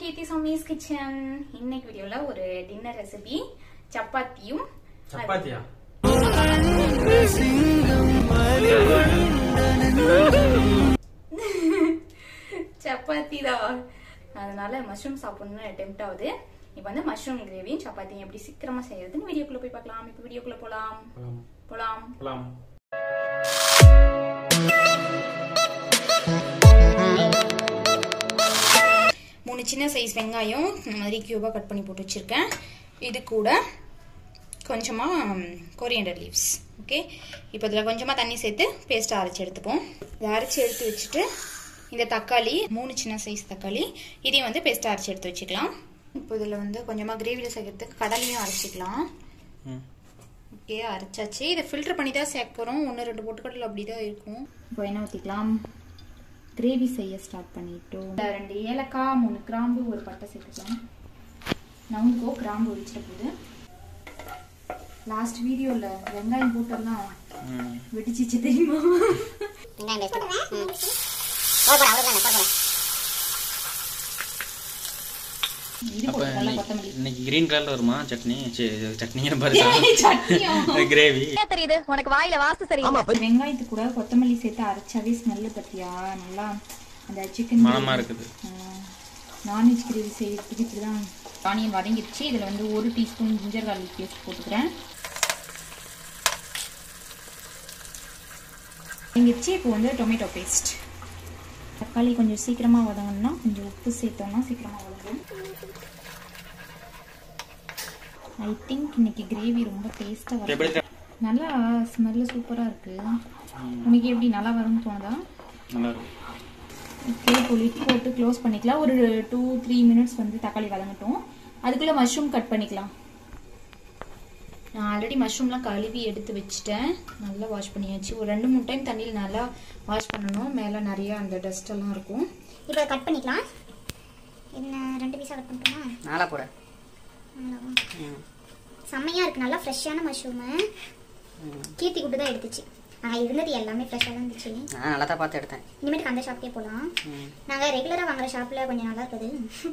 கீர்த்தி சமீஸ் kitchen இன்னைக்கு வீடியோல ஒரு டின்னர் ரெசிபி சப்பாத்தியும் சப்பாத்தியா சப்பாத்தி தான் அதனால மஷ்ரூம் சாப்பிடணும்னு டெம்ட் ஆகுது இப்போ வந்து மஷ்ரூம் கிரேவியும் சப்பாத்தியும் எப்படி சீக்கிரமா செய்யறதுன்னு வீடியோக்குள்ள போய் பார்க்கலாம் இப்போ வீடியோக்குள்ள போலாம் போலாம் போலாம் போலாம் மூணு சின்ன சைஸ் வெங்காயம் இந்த மாதிரி கியூபாக கட் பண்ணி போட்டு வச்சுருக்கேன் இது கூட கொஞ்சமாக கொரியண்டர் லீவ்ஸ் ஓகே இப்போ இதில் கொஞ்சமாக தண்ணி சேர்த்து பேஸ்ட்டாக அரைச்சி எடுத்துப்போம் இதை அரைச்சி எடுத்து வச்சுட்டு இந்த தக்காளி மூணு சின்ன சைஸ் தக்காளி இதையும் வந்து பேஸ்ட்டாக அரைச்சி எடுத்து வச்சுக்கலாம் இப்போ இதில் வந்து கொஞ்சமாக கிரேவியில் சேர்க்கறதுக்கு கடலையும் அரைச்சிக்கலாம் ம். ஓகே அரைச்சாச்சு இதை ஃபில்டர் பண்ணி தான் சேர்க்குறோம் ஒன்று ரெண்டு பொட்டுக்கடல் அப்படி தான் இருக்கும் இப்போ என்ன ஊற்றிக்கலாம் கிரேவி செய்ய ஸ்டார்ட் பண்ணிட்டோம் இந்த ரெண்டு ஏலக்காய் மூணு கிராம்பு ஒரு பட்டை சேர்த்துக்கலாம் நவுங்கோ கிராம்பு ஒழிச்சிட போகுது லாஸ்ட் வீடியோவில் வெங்காயம் போட்டெல்லாம் ம். வெடிச்சிச்சு தெரியுமா இது அப்ப போட்டுக்கலாம் இன்னைக்கு- கொத்தமல்லி இன்னைக்கு கிரீன் கலர்ல வருமா சட்னி சட்னி பாரு சட்னியா? கிரேவி தெரியுது உனக்கு வாயில வாஸ்து சரி வெங்காயத்துக்கு கூட கொத்தமல்லி சேர்த்து அரைச்சாவே ஸ்மெல்லு பத்தியா நல்லா அந்த சிக்கன் மணமா இருக்குது நான்வெஜ் கிரேவி செய்யறதுக்கு இப்படி தான் ஆனியன் வதங்கிடுச்சு இதில் வந்து ஒரு டீஸ்பூன் ஜிஞ்சர் garlic பேஸ்ட் போட்டுக்கிறேன் வதங்கிடுச்சு இப்போ வந்து டொமேட்டோ பேஸ்ட் தக்காளி கொஞ்சம் சீக்கிரமாக வதங்கணும்னா கொஞ்சம் உப்பு சேர்த்தோம்னா சீக்கிரமாக வதங்கும் ஐ திங்க் இன்னைக்கு கிரேவி ரொம்ப டேஸ்ட்டாக வரும் எப்படி நல்லா ஸ்மெல்லு சூப்பராக இருக்கு உனக்கு எப்படி நல்லா வரும்னு தோணுதா நல்லா இருக்கும் ஓகே இப்போ லிட் போட்டு க்ளோஸ் பண்ணிக்கலாம் ஒரு டூ த்ரீ மினிட்ஸ் வந்து தக்காளி வதங்கட்டும் அதுக்குள்ளே மஷ்ரூம் கட் பண்ணிக்கலாம் நான் ஆல்ரெடி மஷ்ரூம்லாம் கழுவி எடுத்து வச்சுட்டேன் நல்லா வாஷ் பண்ணியாச்சு ஒரு ரெண்டு மூணு டைம் தண்ணியில் நல்லா வாஷ் பண்ணணும் மேலே நிறைய அந்த டஸ்ட் எல்லாம் இருக்கும் இப்போ கட் பண்ணிக்கலாம் என்ன ரெண்டு பீஸாக கட் பண்ணிட்டோமா நாளா போட அவ்வளோவா செம்மையாக இருக்குது நல்லா ஃப்ரெஷ்ஷான மஷ்ரூமு கீர்த்தி கூட்டு தான் எடுத்துச்சு நான் இருந்தது எல்லாமே ஃப்ரெஷ்ஷாக தான் இருந்துச்சு நான் நல்லா தான் பார்த்து எடுத்தேன் இனிமேட்டுக்கு அந்த ஷாப்க்கே போகலாம் நாங்கள் ரெகுலராக வாங்குற ஷாப்பில் கொஞ்சம் நல்லா இருக்குது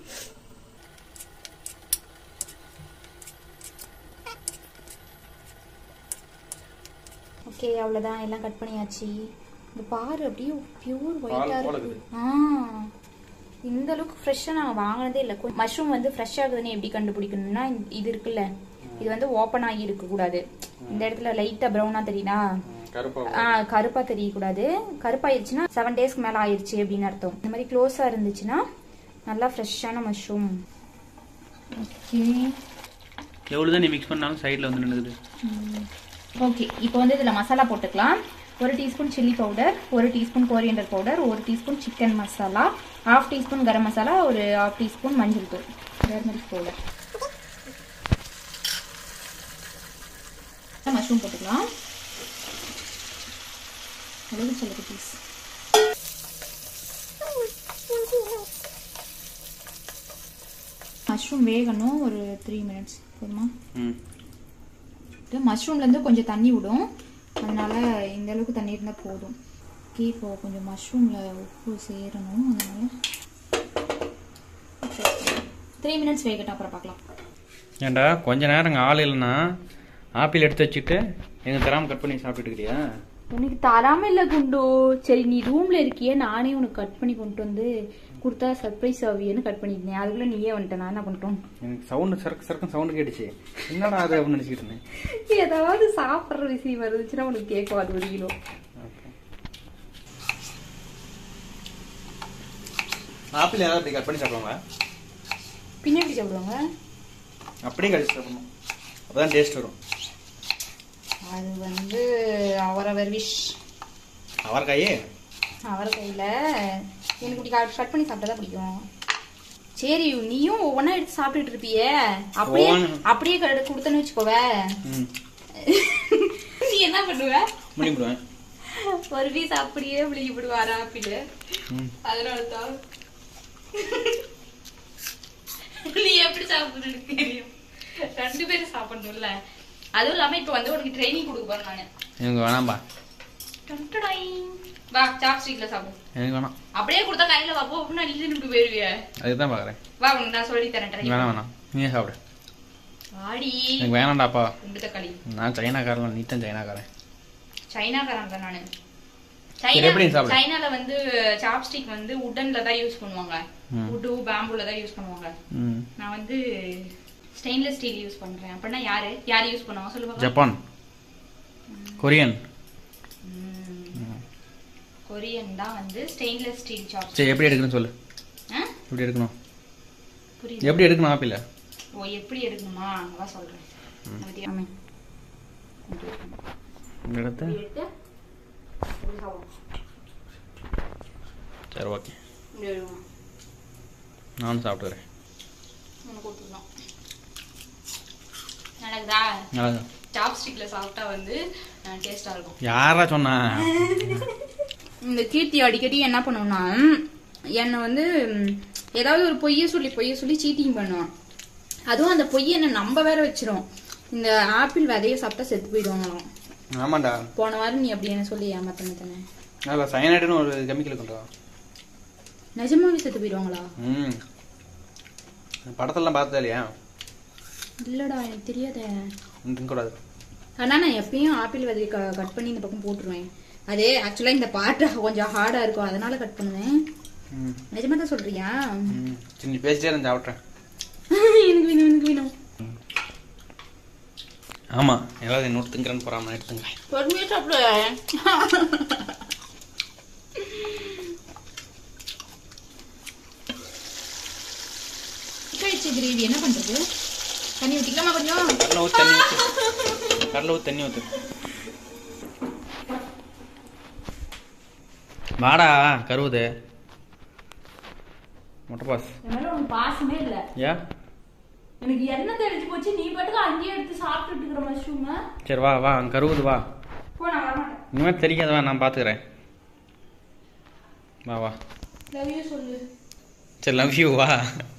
ஓகே அவ்வளோதான் எல்லாம் கட் பண்ணியாச்சு இந்த பாரு அப்படியே பியூர் பால் ஒயிட்டாக போல இருக்கு இருக்குது. ஆ இந்த அளவுக்கு ஃப்ரெஷ்ஷாக நான் வாங்கினதே இல்லை மஷ்ரூம் வந்து ஃப்ரெஷ் ஆகுதுன்னு எப்படி கண்டுபிடிக்கணும்னா இந்த- இது இருக்குல்ல இது வந்து ஓப்பன் ஆகி இருக்கக்கூடாது இந்த இடத்துல லைட்டாக ப்ரௌனாக தெரியுதா கருப்பா ஆ கருப்பா தெரியக்கூடாது கருப்பாயிருச்சுன்னா செவன் டேஸ்க்கு மேல ஆயிருச்சு அப்படின்னு அர்த்தம் இந்த மாதிரி க்ளோஸா இருந்துச்சுன்னா நல்லா ஃப்ரெஷ்ஷான மஷ்ரூம் ஓகே எவ்வளவுதான் நீ மிக்ஸ் பண்ணாலும் சைடுல வந்து நின்னுது ஓகே இப்போ வந்து இதில் மசாலா போட்டுக்கலாம் ஒரு டீஸ்பூன் சில்லி பவுடர் ஒரு டீஸ்பூன் கோரியண்டர் பவுடர் ஒரு teaspoon chicken masala half teaspoon garam masala ஒரு ஹாஃப் டீஸ்பூன் மஞ்சள் தூள் டர்மரிக் பவுடர் மஷ்ரூம் போட்டுக்கலாம் அளவு சொல்லுது ப்ளீஸ் மஷ்ரூம் வேகணும் ஒரு த்ரீ மினிட்ஸ் போதுமா ம் மஷ்ரூம்லேருந்து கொஞ்சம் தண்ணி விடும் அதனால இந்த அளவுக்கு தண்ணி இருந்தால் போதும் ஓகே இப்போ கொஞ்சம் மஷ்ரூமில் உப்பு சேரணும் அதனால த்ரீ மினிட்ஸ் வேகட்டும் அப்புறம் பார்க்கலாம் ஏன்டா கொஞ்ச நேரம் அங்கே ஆள் இல்லைன்னா ஆப்பிள் எடுத்து வச்சுட்டு எங்க தராம கட் பண்ணி சாப்பிட்டுட்டு இருக்கிறியா உனக்கு தராம இல்லை குண்டு சரி நீ ரூம்ல இருக்கியே நானே உனக்கு கட் பண்ணி கொண்டு வந்து கொடுத்தா சர்ப்ரைஸ் ஆவியன்னு கட் பண்ணிருந்தேன் அதுக்குள்ள நீயே வந்துட்ட நான் என்ன பண்ணிட்டோம் எனக்கு சவுண்டு சரக்கு சரக்கு சவுண்டு கேட்டுச்சு என்னடா அது அப்படின்னு நினைச்சிட்டு இருந்தேன் ஏதாவது சாப்பிட்ற விஷயம் வருதுச்சுன்னா உனக்கு கேட்கும் அது ஒரு கிலோ ஓகே ஆப்பிள் ஏதாவது அப்படி கட் பண்ணி சாப்பிடுவாங்க பின்னாடி சாப்பிடுவாங்க அப்படியே கடிச்சு சாப்பிடணும் அப்பதான் டேஸ்ட் வரும் அது வந்து அவரவர் விஷ் அவரைக்காயே அவர் கையில் எனக்கு இப்படி கட் பண்ணி சாப்பிட்டா தான் பிடிக்கும் சரி நீயும் ஒவ்வொன்றா எடுத்து சாப்பிட்டுட்டு இருப்பியே அப்படியே ஒவ்வொன்னு. அப்படியே கடு- கொடுத்தேன்னு வச்சுக்கோவே ம் நீ என்ன பண்ணுவ முடிவிடுவேன் ஒரு பீஸ் அப்படியே விழுகி விடுவார் ஆப்பிள் ம் அதனால தான் நீ எப்படி சாப்பிடுறது தெரியும் ரெண்டு பேரும் சாப்பிடணும்ல அதுவும் இல்லாம இப்ப வந்து உனக்கு ட்ரைனிங் கொடுக்க போறேன் நானு எனக்கு வேணாம்பா டன்டடாய். வா சாப்ஸ்டிக்ல சாப்பிடு எனக்கு வேணாம் அப்படியே கொடுத்தா கையில வா போ அப்படின்னா நீ நின்று போயிருவிய அதுக்கு தான் பார்க்குறேன் வா உனக்கு நான் சொல்லி தரேன் ட்ரை வேணாம் வேணாம் நீயே சாப்பிடு ஆடி எனக்கு வேணாம்டாப்பா குண்டு தக்காளி நான் சைனாக்காரன் நீ தான் சைனாக்காரன் சைனாக்காரங்க நானு சரி, சைனா எப்படி சாப்பிடு? சைனால வந்து சாப்ஸ்டிக் வந்து உட்டன்ல தான் யூஸ் பண்ணுவாங்க ம். உட்டு பேம்பூல தான் யூஸ் பண்ணுவாங்க ம் நான் வந்து ஸ்டெயின்லெஸ் ஸ்டீல் யூஸ் பண்றேன் அப்படின்னா யாரு யார் யூஸ் பண்ணுவாங்க சொல்லு பாக்கலாம் ஜப்பான் கொரியன் கொரியன் தான் வந்து ஸ்டெயின்லெஸ் ஸ்டீல் சாப்ஸ்டிக் சரி எப்படி எடுக்கணும்னு சொல்லு எப்படி எடுக்கணும் புரியுது எப்படி எடுக்கணும் ஆப்பிள் ஓ எப்படி எடுக்கணுமா அதான் சொல்றேன் பத்தியா? ஆமே. இப்படி எடுக்கணும். இந்த இடத்த இப்படி எடுத்து இப்படி சாப்பிடணும். சரி ஓகே இப்படி எடுக்கணும். நானும் சாப்பிட்டுக்கிறேன் உனக்கு கொடுத்துக்கலாம் நடக்குதா நல்லா சாப்ஸ்டிக்ல சாப்பிட்டா வந்து டேஸ்டா இருக்கும் யாரா சொன்னா இந்த கீர்த்தி அடிக்கடி என்ன பண்ணுவோம்னா என்னை வந்து ம், ஏதாவது ஒரு பொய்யை சொல்லி பொய்யை சொல்லி சீட்டிங் பண்ணுவான் அதுவும் அந்த பொய்யை என்ன நம்ப வேற வச்சிரும் இந்த ஆப்பிள் விதைய சாப்பிட்டா செத்து போயிடுவாங்களாம் ஆமாண்டா போன வாரம் நீ அப்படி என்ன சொல்லி ஏமாத்தன தானே அதில் சயனைடுன்னு ஒரு கெமிக்கல் கொண்டு வா நிஜமாவே செத்து போயிடுவாங்களா ம் படத்தெல்லாம் பார்த்ததா இல்லையா இல்லடா எனக்கு தெரியாதே திங்கக்கூடாது ஆனா நான் எப்பயும் ஆப்பிள் விதைய கட் பண்ணி இந்த பக்கம் போட்டுருவேன் அது ஆக்சுவலா இந்த பாட்டு கொஞ்சம் ஹார்டா இருக்கும் அதனால கட் பண்ணுவேன் ம் நிஜமா தான் சொல்றியா ம் சரி நீ பேசிட்டே இருந்து சாப்பிட்றேன் எனக்கு வேணும் எனக்கு வேணும் ஆமாம் ஏதாவது என்னோட திங்கிறேன்னு போகிறாம எடுத்துங்க பொறுமையா சாப்பிடு கழிச்சு கிரேவி என்ன பண்றது தண்ணி ஊத்திக்கலாமா கொஞ்சம் கடலை ஊற்றி தண்ணி ஊற்று கடலை ஊற்றி தண்ணி ஊற்று வாடா கருவுது மொட்டை பாஸ் என் மேல உனக்கு பாசமே இல்ல ஏன் எனக்கு என்ன தெரிஞ்சு போச்சு நீ பாட்டுக்கு அங்கேயே எடுத்து சாப்பிட்டுட்டு இருக்கிற மஷ்ரூம் சரி வா வா அங்கே கருவுது வா போ நான் வரமாட்டேன் இனிமேல் தெரியாத வா நான் பார்த்துக்கிறேன் வா வா லவ் யூ சொல்லு சரி லவ் யூ வா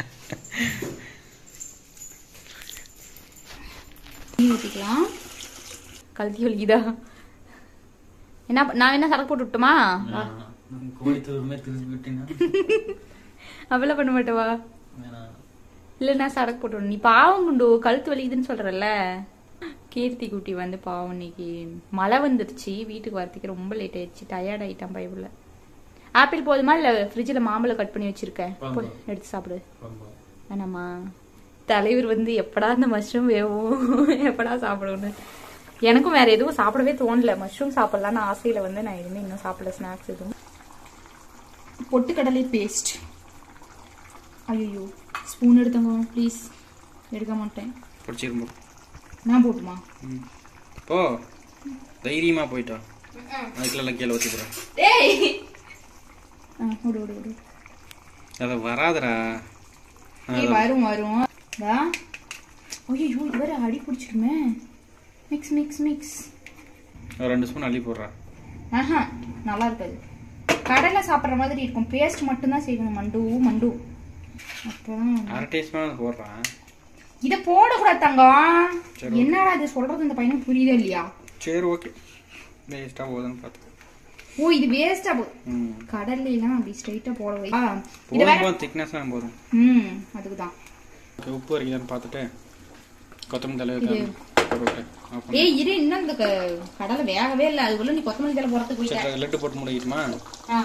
தண்ணி ஊத்திக்கலாம் கழுத்தி வலிக்குதா என்ன ப- நான் என்ன சரக்கு போட்டு விட்டுமா கோழி தூரமே திருப்பி விட்டீங்கன்னா அவள பண்ண மாட்டவா இல்ல நான் சரக்கு போட்டு விடணும். நீ பாவம் குண்டு கழுத்து வலிக்குதுன்னு சொல்றல கீர்த்தி குட்டி வந்து பாவம் இன்னைக்கு மழை வந்துருச்சு வீட்டுக்கு வரதுக்கு ரொம்ப லேட் ஆயிடுச்சு டயர்ட் ஆயிட்டான் பைபிள் ஆப்பிள் போதுமா இல்ல ஃப்ரிட்ஜில் மாம்பழம் கட் பண்ணி வச்சிருக்கேன் போய் எடுத்து சாப்பிடு வேணாமா தலைவர் வந்து எப்படா இந்த மஷ்ரூம் வேவும் எப்படா சாப்பிடுவோன்னு எனக்கும் வேற எதுவும் சாப்பிடவே தோணல மஷ்ரூம் சாப்பிடலான்னு ஆசையில வந்து நான் எதுவுமே இன்னும் சாப்பிடல ஸ்நாக்ஸ் எதுவும் பொட்டுக்கடலை பேஸ்ட் ஐயோ ஸ்பூன் எடுத்தவங்க ப்ளீஸ் எடுக்க மாட்டேன் பிடிச்சிரும்போ நான் போட்டுமா போ தைரியமாக போயிட்டா அதுக்குள்ள கீழே ஊற்றி போகிறேன் டேய் ஆ விடு விடு விடு அதை வராதுடா ஏய் வரும் வரும் டா ஐயோ இது வேற அடி பிடிச்சிருமே மிக்ஸ் மிக்ஸ் மிக்ஸ் ஒரு ரெண்டு ஸ்பூன் அள்ளி போடுறா ஆஹா நல்லா இருக்காது கடையில சாப்பிட்ற மாதிரி இருக்கும் பேஸ்ட் மட்டும்தான் செய்யணும் மண்டு மண்டு அப்பதான் அரை டீஸ்பூன் போடுறான் இத போடக்கூடாது தங்கம் என்னடா இது சொல்றது இந்த பையனுக்கு புரியுதா இல்லையா சரி ஓகே வேஸ்ட்டாக போகுதுன்னு பார்த்து ஓ இது வேஸ்டா போ ம் கடல்ல எல்லாம் அப்படி ஸ்ட்ரைட்டா போட வை ஆ, இது வேற போதும் போதும் திக்னஸ்லாம் போதும் ம் அதுக்கு தான் ஓகே, உப்பு வரைக்கும் பார்த்துட்டு கொத்தமல்லி தலை இது. போட்டு ஆஃப் பண்ணு. ஏய் இரு இன்னும் இந்த க- கடலை வேகவே இல்லை அதுக்குள்ள நீ கொத்தமல்லி தலை போறதுக்கு போயிட்ட சரி லட்டு போட்டு முடிக்கட்டுமா ஆ.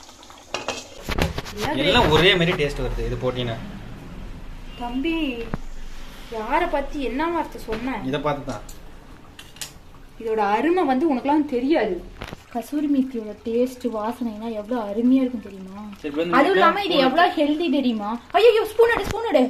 எல்லாம் ஒரே மாதிரி டேஸ்ட் வருது இது போட்டீங்கன்னா தம்பி யார பத்தி என்ன வார்த்தை சொன்ன இதை பார்த்து தான் இதோட அருமை வந்து உனக்குலாம் தெரியாது கசூரி மீத்தியோட டேஸ்ட் வாசனைனா எவ்வளவு அருமையா இருக்கும் தெரியுமா சரி வந்து அதுவும் இல்லாம இது எவ்வளவு ஹெல்தி தெரியுமா ஐயோ ஸ்பூன் எடு ஸ்பூன் எடு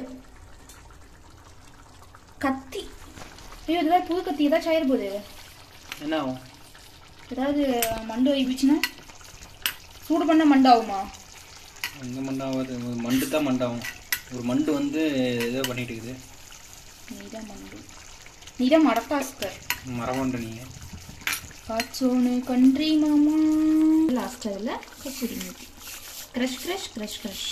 கத்தி ஐயோ இதெல்லாம் புது கத்தி ஏதாச்சும் ஆயிரு போகுது என்ன ஆகும் ஏதாவது மண்டு ஆயிடுச்சுன்னா சூடு பண்ண மண்டாகுமா எந்த மண்டாவது ஒரு மண்டு தான் மண்டாகும் ஒரு மண்டு வந்து ஏதோ பண்ணிட்டு இருக்குது நீதான் மண்டு நீதான் மடக்காஸ்கர் மரமண்டு நீங்கள் காச்சோனு கன்றி மாமா லாஸ்ட் அதில் கச்சூரி மீட்டி கிரஷ் கிரஷ் கிரஷ் கிரஷ்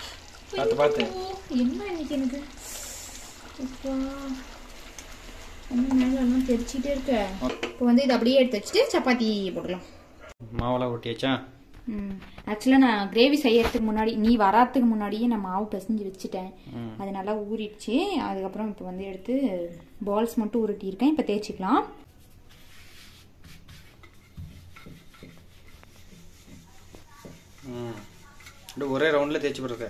பார்த்து பார்த்து என்ன இன்னைக்கு எனக்கு அப்பா. இன்னும் மேலே எல்லாம் தெரிச்சிட்டே இருக்க இப்போ வந்து இதை அப்படியே எடுத்து வச்சுட்டு சப்பாத்தி போடலாம் மாவெல்லாம் ஒட்டியாச்சா ம் ஆக்சுவலாக நான் கிரேவி செய்யறதுக்கு முன்னாடி நீ வராதுக்கு முன்னாடியே நான் மாவு பிசைஞ்சு வச்சுட்டேன் அது நல்லா ஊறிடுச்சு அதுக்கப்புறம் இப்போ வந்து எடுத்து பால்ஸ் மட்டும் உருட்டியிருக்கேன் இப்போ தேய்ச்சிக்கலாம் ம் அப்படியே ஒரே ரவுண்டில் தேய்ச்சி போட்டுருக்க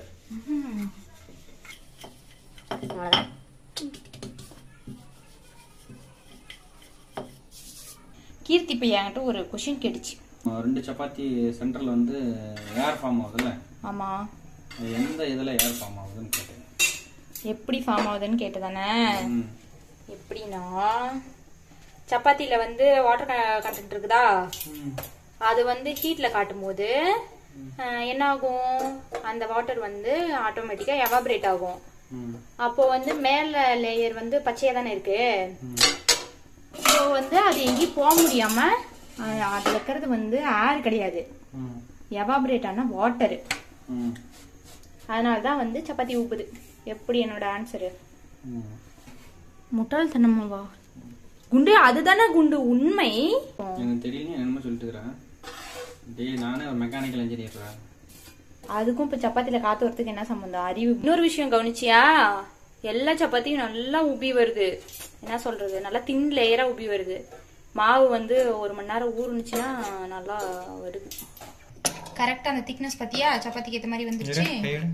கீர்த்தி இப்போ என்கிட்ட ஒரு கொஷின் கேட்டுச்சு ரெண்டு சப்பாத்தி சென்டரில் வந்து ஏர் ஃபார்ம் ஆகுதுல்ல ஆமாம் அது எந்த இதில் ஏர் ஃபார்ம் ஆகுதுன்னு கேட்டேன் எப்படி ஃபார்ம் ஆகுதுன்னு கேட்டதானே ம் எப்படின்னா சப்பாத்தியில் வந்து வாட்டர் கண்டென்ட் இருக்குதா ம் அது வந்து ஹீட்டில் காட்டும்போது அஹ், என்ன ஆகும் அந்த வாட்டர் வந்து ஆட்டோமேட்டிக்காக எவாபரேட் ஆகும் ம் அப்போ வந்து மேல லேயர் வந்து பச்சையா தானே இருக்கு ம் ஸோ வந்து அது எங்கேயும் போக முடியாம அஹ், அதுல இருக்கிறது வந்து ஏர் கிடையாது ம் எவாபரேட் ஆன வாட்டர் ம் அதனால தான் வந்து சப்பாத்தி ஊப்புது எப்படி என்னோட ஆன்சரு ம் முட்டாள் தனமாவா குண்டு அதுதானே குண்டு உண்மை எனக்கு தெரியல என்னமோ சொல்லிட்டு இருக்கிறேன் டேய் நானே ஒரு மெக்கானிக்கல் இன்ஜினியர்ரா அதுக்கும் இப்ப சப்பாத்தில காத்து வரதுக்கு என்ன சம்பந்தம் அறிவு இன்னொரு விஷயம் கவனிச்சியா எல்லா சப்பாத்தியும் நல்லா உப்பி வருது என்ன சொல்றது நல்லா தின் லேயரா உப்பி வருது மாவு வந்து ஒரு மணி நேரம் ஊறுனுச்சுன்னா நல்லா வருது கரெக்டா அந்த திக்னஸ் பத்தியா சப்பாத்திக்கு ஏத்த மாதிரி வந்துருச்சு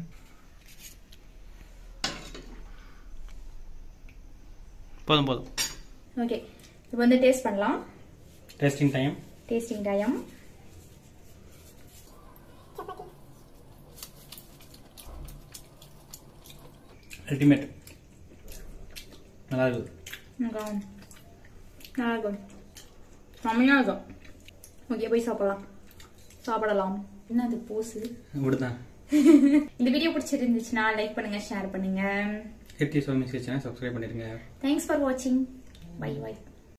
போதும் போதும் ஓகே இப்போ வந்து டேஸ்ட் பண்ணலாம் testing time tasting time ultimate நல்லா இருக்குது நல்லா இருக்கும் செம்மையா இருக்கும் ஓகே போய் சாப்பிடலாம் சாப்பிடலாம் என்ன அது போஸு இப்படிதான் இந்த வீடியோ பிடிச்சிருந்துச்சுன்னா லைக் பண்ணுங்க ஷேர் பண்ணுங்க கீர்த்தி சுவாமி கிச்சனை சப்ஸ்கிரைப் பண்ணிடுங்க தேங்க்ஸ் ஃபார் வாட்சிங் பை பை